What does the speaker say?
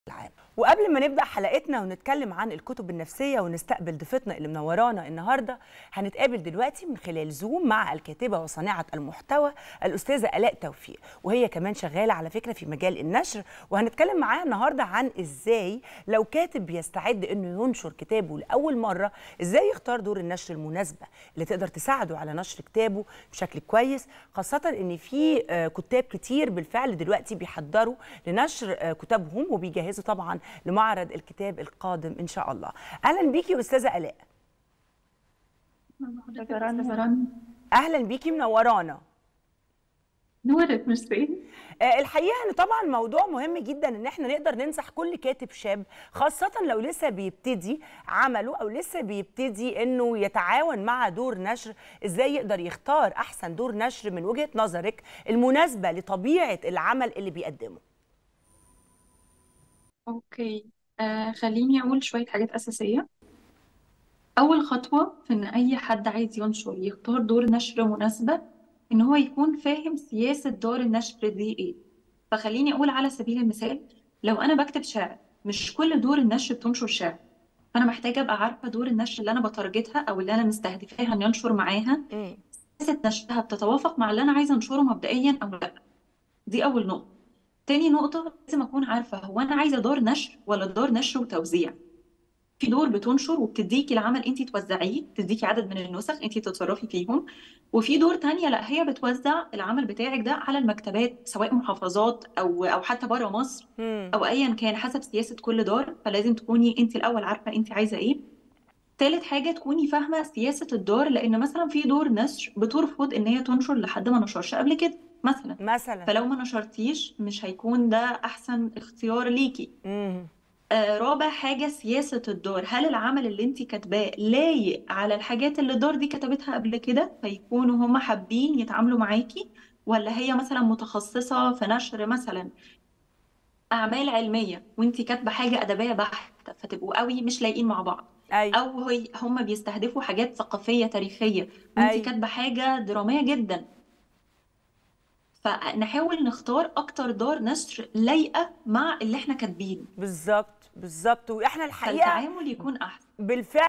العام وقبل ما نبدا حلقتنا ونتكلم عن الكتب النفسيه ونستقبل ضيفتنا اللي منورانا النهارده هنتقابل دلوقتي من خلال زوم مع الكاتبه وصانعه المحتوى الاستاذه الاء توفيق وهي كمان شغاله على فكره في مجال النشر وهنتكلم معاها النهارده عن ازاي لو كاتب بيستعد انه ينشر كتابه لاول مره ازاي يختار دور النشر المناسبه اللي تقدر تساعده على نشر كتابه بشكل كويس خاصه ان في آه، كتاب كتير بالفعل دلوقتي بيحضروا لنشر آه، كتابهم وبيجهزوا طبعا لمعرض الكتاب القادم ان شاء الله اهلا بيكي استاذه الاء شكرا اهلا بيكي منورانا نورك ميرسي آه، الحقيقه ان طبعا موضوع مهم جدا ان احنا نقدر ننصح كل كاتب شاب خاصه لو لسه بيبتدي عمله او لسه بيبتدي انه يتعاون مع دور نشر ازاي يقدر يختار احسن دور نشر من وجهه نظرك المناسبه لطبيعه العمل اللي بيقدمه اوكي آه خليني اقول شوية حاجات أساسية أول خطوة في إن أي حد عايز ينشر يختار دور نشر مناسبة إن هو يكون فاهم سياسة دار النشر دي إيه فخليني أقول على سبيل المثال لو أنا بكتب شعر مش كل دور النشر بتنشر شعر فأنا محتاجة أبقى عارفة دور النشر اللي أنا بتارجتها أو اللي أنا مستهدفاها إن ينشر معاها مم. سياسة نشرها بتتوافق مع اللي أنا عايزة أنشره مبدئيا أو لأ دي أول نقطة تاني نقطة لازم أكون عارفة هو أنا عايزة دار نشر ولا دار نشر وتوزيع في دور بتنشر وبتديكي العمل انت توزعيه بتديكي عدد من النسخ انت تتصرفي فيهم وفي دور تانية لا هي بتوزع العمل بتاعك ده على المكتبات سواء محافظات او او حتى بره مصر مم. او ايا كان حسب سياسة كل دار فلازم تكوني انت الاول عارفة انت عايزة ايه تالت حاجة تكوني فاهمة سياسة الدار لان مثلا في دور نشر بترفض ان هي تنشر لحد ما نشرش قبل كده مثلا مثلا فلو ما نشرتيش مش هيكون ده احسن اختيار ليكي مم. آه، رابع حاجة سياسة الدار هل العمل اللي انت كاتباه لايق على الحاجات اللي الدار دي كتبتها قبل كده فيكونوا هم حابين يتعاملوا معاكي ولا هي مثلا متخصصة في نشر مثلا أعمال علمية وانت كاتبة حاجة أدبية بحتة فتبقوا قوي مش لايقين مع بعض ايوه أو هي هم بيستهدفوا حاجات ثقافية تاريخية وانت ايوه كاتبة حاجة درامية جدا فنحاول نختار أكتر دار نشر لايقة مع اللي احنا كاتبينه بالظبط بالظبط واحنا الحقيقه فالتعامل يكون أحسن بالفعل